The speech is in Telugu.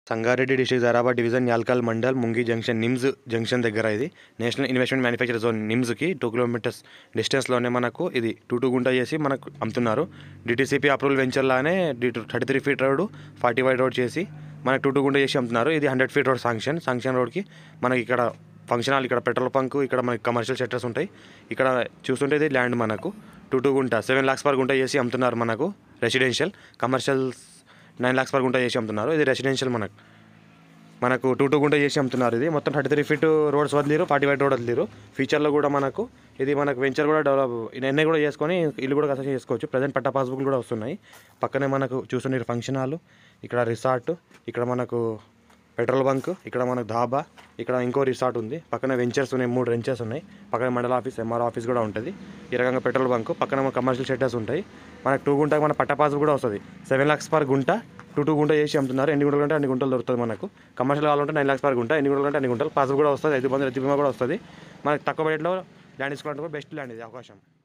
Sangareddy district Zaheerabad division Yalkal mandal Mungi junction NIMS junction దగ్గర ఇది నేషనల్ ఇన్వెస్ట్మెంట్ మ్యానుఫ్యాక్చర్ జోన్ నిమ్స్కి టూ కిలోమీటర్స్ డిస్టెన్స్లోనే మనకు ఇది టూ టూ గుంట చేసి మనకు అమ్ముతున్నారు డిటీసీపీ అప్రూవల్ వెంచర్లానే thirty three feet road forty five road చేసి మనకు టూ టూ గుంట చేసి అమ్ముతున్నారు ఇది hundred feet road sanction sanction రోడ్కి మనకి ఇక్కడ ఫంక్షన్ హాల్ ఇక్కడ పెట్రోల్ బంక్ ఇక్కడ మనకి కమర్షియల్ సెక్టర్స్ ఉంటాయి ఇక్కడ చూస్తుంటే ఇది ల్యాండ్ మనకు టూ టూ గుంట సెవెన్ లాక్స్ పర్ గుంట చేసి అమ్ముతున్నారు మనకు residential commercial nine lakhs per గుంట చేసి అమ్ముతున్నారు ఇది రెసిడెన్షియల్ మనకు మనకు టూ టూ గుంట చేసి అమ్ముతున్నారు ఇది మొత్తం థర్టీ త్రీ ఫీట్ రోడ్స్ వదిలేరు ఫార్టీ ఫైవ్ రోడ్ వదిలేరు ఫ్యూచర్లో కూడా మనకు ఇది మనకు వెంచర్ కూడా డెవలప్ ఎన్ఐ కూడా చేసుకొని ఇల్లు కూడా కన్స్ట్రక్షన్ చేసుకోవచ్చు ప్రజెంట్ పట్టా పాస్బుక్లు కూడా వస్తున్నాయి పక్కనే మనకు చూస్తున్నారు ఫంక్షన్ హాల్ ఇక్కడ రిసార్ట్ ఇక్కడ మనకు పెట్రోల్ బంక్ ఇక్కడ మనకు ధాబా ఇక్కడ ఇంకో రిసార్ట్ ఉంది పక్కన వెంచర్స్ ఉన్నాయి మూడు వెంచర్స్ ఉన్నాయి పక్కన మండల ఆఫీస్ ఎంఆర్ ఆఫీస్ కూడా ఉంటుంది ఈ రకంగా పెట్రోల్ బంక్ పక్కన మన కమర్షియల్ షెటర్స్ ఉంటాయి మనకు టూ గుంటకి మన పట్టా పాస్ కూడా వస్తుంది సెవెన్ లాక్స్ పర్ గుంట టూ టూ గుంట చేసి అమ్ముతున్నారు ఎన్ని గుంటలు అంటే అన్ని గుంటలు దొరుకుతుంది మనకు కమర్షియల్ కావాలంటే నైన్ లాక్స్ పర్ గుంట ఎన్ని గుంటలు అంటే అన్ని గుంటలు పాస్ కూడా వస్తుంది ఐదు మంది రైతు బీమా కూడా వస్తుంది మనకు తక్కువ బడ్జెట్లో ల్యాండ్ తీసుకోవాలంటే కూడా బెస్ట్ ల్యాండ్ ఇది అవకాశం